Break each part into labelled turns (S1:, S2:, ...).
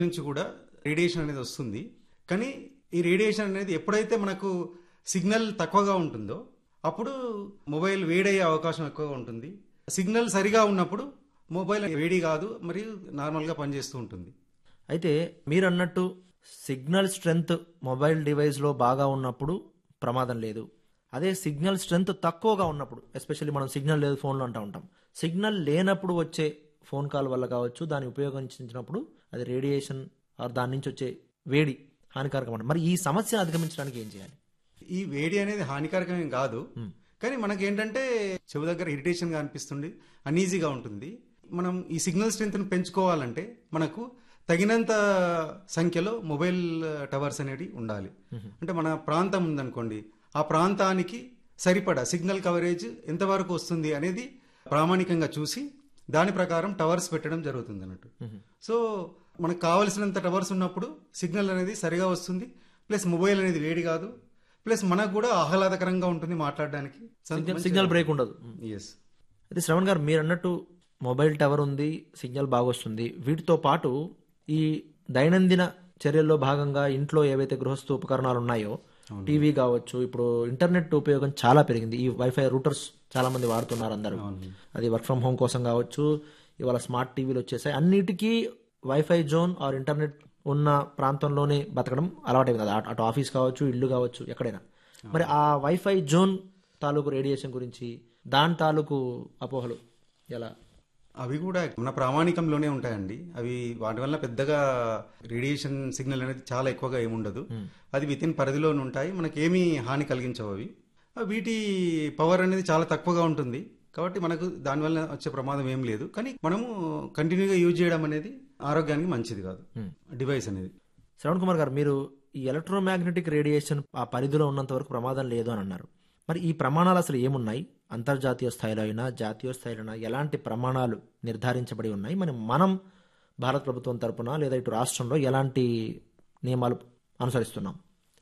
S1: నుంచి కూడా రేడియేషన్ అనేది వస్తుంది కానీ ఈ రేడియేషన్ అనేది ఎప్పుడైతే మనకు సిగ్నల్ తక్కువగా ఉంటుందో అప్పుడు మొబైల్ వేడయ్యే అవకాశం ఎక్కువగా ఉంటుంది సిగ్నల్ సరిగా ఉన్నప్పుడు మొబైల్ వేడి కాదు మరియు నార్మల్గా పనిచేస్తూ ఉంటుంది
S2: అయితే మీరు అన్నట్టు సిగ్నల్ స్ట్రెంగ్త్ మొబైల్ డివైస్లో బాగా ఉన్నప్పుడు ప్రమాదం లేదు అదే సిగ్నల్ స్ట్రెంగ్త్ తక్కువగా ఉన్నప్పుడు ఎస్పెషల్లీ మనం సిగ్నల్ లేదు ఫోన్లో అంటూ ఉంటాం సిగ్నల్ లేనప్పుడు వచ్చే ఫోన్ కాల్ వల్ల కావచ్చు దాన్ని ఉపయోగించినప్పుడు అది రేడియేషన్ ఆర్ దాని నుంచి వచ్చే వేడి హానికారకం మరి ఈ సమస్యను అధిగమించడానికి ఏం చేయాలి
S1: ఈ వేడి అనేది హానికారకమేం కాదు కానీ మనకి ఏంటంటే చెవు దగ్గర ఇరిటేషన్గా అనిపిస్తుంది అన్ఈజీగా ఉంటుంది మనం ఈ సిగ్నల్ స్ట్రెంత్ని పెంచుకోవాలంటే మనకు తగినంత సంఖ్యలో మొబైల్ టవర్స్ అనేవి ఉండాలి అంటే మన ప్రాంతం ఉందనుకోండి ఆ ప్రాంతానికి సరిపడా సిగ్నల్ కవరేజ్ ఎంతవరకు వస్తుంది అనేది ప్రామాణికంగా చూసి దాని ప్రకారం టవర్స్ పెట్టడం జరుగుతుంది అన్నట్టు సో మనకు కావలసినంత టవర్స్ ఉన్నప్పుడు సిగ్నల్ అనేది సరిగా వస్తుంది ప్లస్ మొబైల్ అనేది వేడి కాదు ప్లస్ మనకు కూడా ఆహ్లాదకరంగా ఉంటుంది మాట్లాడడానికి
S2: సిగ్నల్ బ్రేక్ ఉండదు
S1: ఎస్
S2: అయితే శ్రవణ్ గారు మీరు అన్నట్టు మొబైల్ టవర్ ఉంది సిగ్నల్ బాగా వస్తుంది వీటితో పాటు ఈ దైనందిన చర్యల్లో భాగంగా ఇంట్లో ఏవైతే గృహస్థ ఉపకరణాలు ఉన్నాయో టీవీ కావచ్చు ఇప్పుడు ఇంటర్నెట్ ఉపయోగం చాలా పెరిగింది ఈ వైఫై రూటర్స్ చాలా మంది వాడుతున్నారు అందరూ అది వర్క్ ఫ్రమ్ హోమ్ కోసం కావచ్చు ఇవాళ స్మార్ట్ టీవీలు వచ్చేసాయి అన్నిటికీ వైఫై జోన్ ఆర్ ఇంటర్నెట్ ఉన్న ప్రాంతంలోనే బతకడం అలవాటైంది అది అటు ఆఫీస్ కావచ్చు ఇల్లు కావచ్చు ఎక్కడైనా మరి ఆ వైఫై జోన్ తాలూకు రేడియేషన్ గురించి దాని తాలూకు అపోహలు ఎలా
S1: అవి కూడా మన ప్రామాణికంలోనే ఉంటాయండి అవి వాటి వల్ల పెద్దగా రేడియేషన్ సిగ్నల్ అనేది చాలా ఎక్కువగా ఏముండదు అది విత్ ఇన్ పరిధిలోనే ఉంటాయి మనకి ఏమీ హాని కలిగించవు అవి ఆ వీటి పవర్ అనేది చాలా తక్కువగా ఉంటుంది కాబట్టి మనకు దానివల్ల వచ్చే ప్రమాదం ఏం లేదు కానీ మనము కంటిన్యూగా యూజ్ చేయడం అనేది ఆరోగ్యానికి మంచిది కాదు డివైస్ అనేది
S2: శ్రవణ్ కుమార్ గారు మీరు ఈ ఎలక్ట్రోమాగ్నెటిక్ రేడియేషన్ ఆ పరిధిలో ఉన్నంత వరకు ప్రమాదం లేదు అని అన్నారు మరి ఈ ప్రమాణాలు అసలు ఏమున్నాయి అంతర్జాతీయ స్థాయిలో అయినా జాతీయ స్థాయిలో అయినా ఎలాంటి ప్రమాణాలు నిర్ధారించబడి ఉన్నాయి మరి మనం భారత ప్రభుత్వం తరపున లేదా ఇటు రాష్ట్రంలో ఎలాంటి నియమాలు అనుసరిస్తున్నాం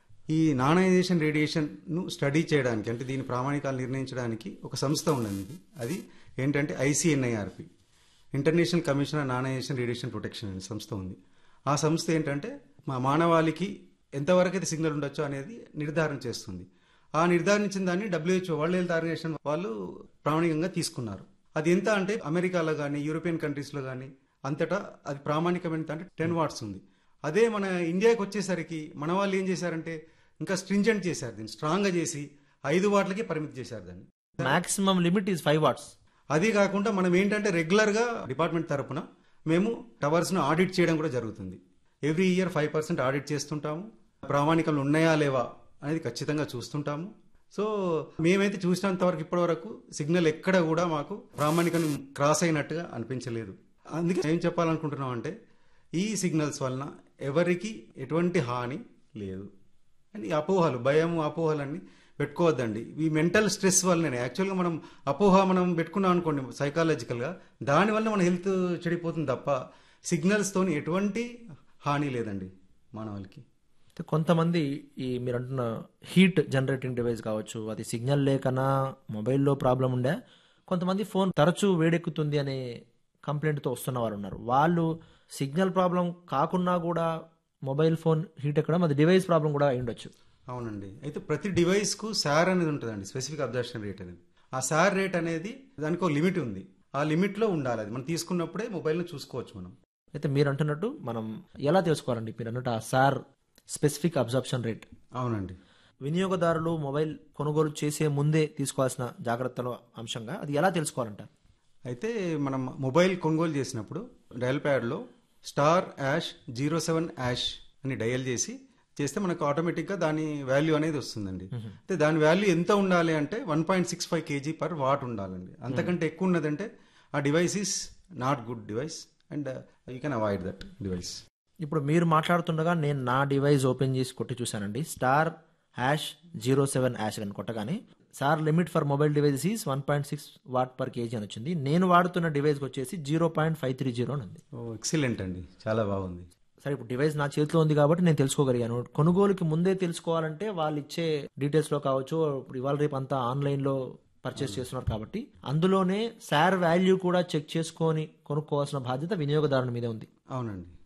S1: ఈ నానైజేషన్ రేడియేషన్ ను స్టడీ చేయడానికి అంటే దీని ప్రామాణికాలు నిర్ణయించడానికి ఒక సంస్థ ఉన్నది అది ఏంటంటే ICNIRP international commission on nonionization radiation protection అనే సంస్థ ఉంది ఆ సంస్థ ఏంటంటే మా మానవాళికి ఎంతవరకు అయితే సిగ్నల్ ఉండొచ్చో అనేది నిర్ధారణ చేస్తుంది ఆ నిర్ధారించిన దాన్ని డబ్ల్యూహెచ్ఓ వరల్డ్ హెల్త్ ఆర్గనైజేషన్ వాళ్ళు ప్రామాణికంగా తీసుకున్నారు అది ఎంత అంటే అమెరికాలో కానీ యూరోపియన్ కంట్రీస్లో కానీ అంతటా అది ప్రామాణికమైన అంటే టెన్ వాట్స్ ఉంది అదే మన ఇండియాకి వచ్చేసరికి మన వాళ్ళు ఏం చేశారంటే ఇంకా స్ట్రింజెంట్ చేశారు దీన్ని స్ట్రాంగ్గా చేసి ఐదు వాట్లకి పరిమితి చేశారు దాన్ని
S2: maximum limit is five watts
S1: అది కాకుండా మనం ఏంటంటే రెగ్యులర్గా డిపార్ట్మెంట్ తరపున మేము టవర్స్ను ఆడిట్ చేయడం కూడా జరుగుతుంది every year five percent audit చేస్తుంటాము ప్రామాణికంలో ఉన్నాయా లేవా అనేది ఖచ్చితంగా చూస్తుంటాము సో మేమైతే చూసినంత వరకు ఇప్పటి వరకు సిగ్నల్ ఎక్కడ కూడా మాకు ప్రామాణికం క్రాస్ అయినట్టుగా అనిపించలేదు అందుకే ఏం చెప్పాలనుకుంటున్నాం అంటే ఈ సిగ్నల్స్ వలన ఎవరికి ఎటువంటి హాని లేదు అని ఈ అపోహలు భయం అపోహలన్నీ పెట్టుకోవద్దండి ఈ మెంటల్ స్ట్రెస్ వల్లనే యాక్చువల్గా మనం అపోహ మనం పెట్టుకున్నాం అనుకోండి సైకాలజికల్గా దానివల్ల మన హెల్త్ చెడిపోతుంది తప్ప సిగ్నల్స్తోని ఎటువంటి హాని లేదండి మానవాళికి
S2: అయితే కొంతమంది ఈ మీరు అంటున్న హీట్ జనరేటింగ్ డివైస్ కావచ్చు అది సిగ్నల్ లేకనా మొబైల్లో ప్రాబ్లం ఉండే కొంతమంది ఫోన్ తరచూ వేడెక్కుతుంది అనే కంప్లైంట్తో వస్తున్న వారు ఉన్నారు వాళ్ళు సిగ్నల్ ప్రాబ్లం కాకున్నా కూడా మొబైల్ ఫోన్ హీట్ ఎక్కడం అది డివైస్ ప్రాబ్లం కూడా అయి ఉండొచ్చు
S1: అవునండి అయితే ప్రతి డివైస్కు సార్ అనేది ఉంటుందండి స్పెసిఫిక్ అబ్జర్షన్ రేట్ అనేది ఆ సార్ రేట్ అనేది దానికి ఒక లిమిట్ ఉంది ఆ లిమిట్లో ఉండాలి అది మనం తీసుకున్నప్పుడే మొబైల్ని చూసుకోవచ్చు మనం
S2: అయితే మీరు అంటున్నట్టు మనం ఎలా తెలుసుకోవాలండి మీరు అన్నట్టు ఆ సార్ స్పెసిఫిక్ అబ్జర్ప్షన్ రేట్
S1: అవునండి
S2: వినియోగదారులు మొబైల్ కొనుగోలు చేసే ముందే తీసుకోవాల్సిన జాగ్రత్తల అంశంగా అది ఎలా తెలుసుకోవాలంటారు
S1: అయితే మనం మొబైల్ కొనుగోలు చేసినప్పుడు డయల్ ప్యాడ్లో star hash zero seven hash అని డయల్ చేసి చేస్తే మనకు ఆటోమేటిక్గా దాని వాల్యూ అనేది వస్తుందండి అయితే దాని వాల్యూ ఎంత ఉండాలి అంటే one point six five KG per watt ఉండాలండి అంతకంటే ఎక్కువ ఉన్నదంటే ఆ device is not good device and you can avoid that device
S2: ఇప్పుడు మీరు మాట్లాడుతుండగా నేను నా డివైస్ ఓపెన్ చేసి కొట్టి చూశానండి star hash zero seven hash అని కొట్టగానే sir limit for mobile device is one point six watt per KG అని వచ్చింది నేను వాడుతున్న డివైస్కి వచ్చేసి zero point five three zero అని ఉంది
S1: ఓ ఎక్సలెంట్ అండి చాలా బాగుంది
S2: సరే ఇప్పుడు డివైస్ నా చేతిలో ఉంది కాబట్టి నేను తెలుసుకోగలిగాను కొనుగోలుకి ముందే తెలుసుకోవాలంటే వాళ్ళు ఇచ్చే డీటెయిల్స్ లో కావచ్చు ఇప్పుడు ఇవాళ రేపు అంతా ఆన్లైన్ లో పర్చేస్ చేస్తున్నారు కాబట్టి అందులోనే సార్ వాల్యూ కూడా చెక్ చేసుకొని కొనుక్కోవాల్సిన బాధ్యత వినియోగదారుని మీదే ఉంది
S1: అవునండి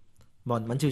S2: బాగుంది మంచి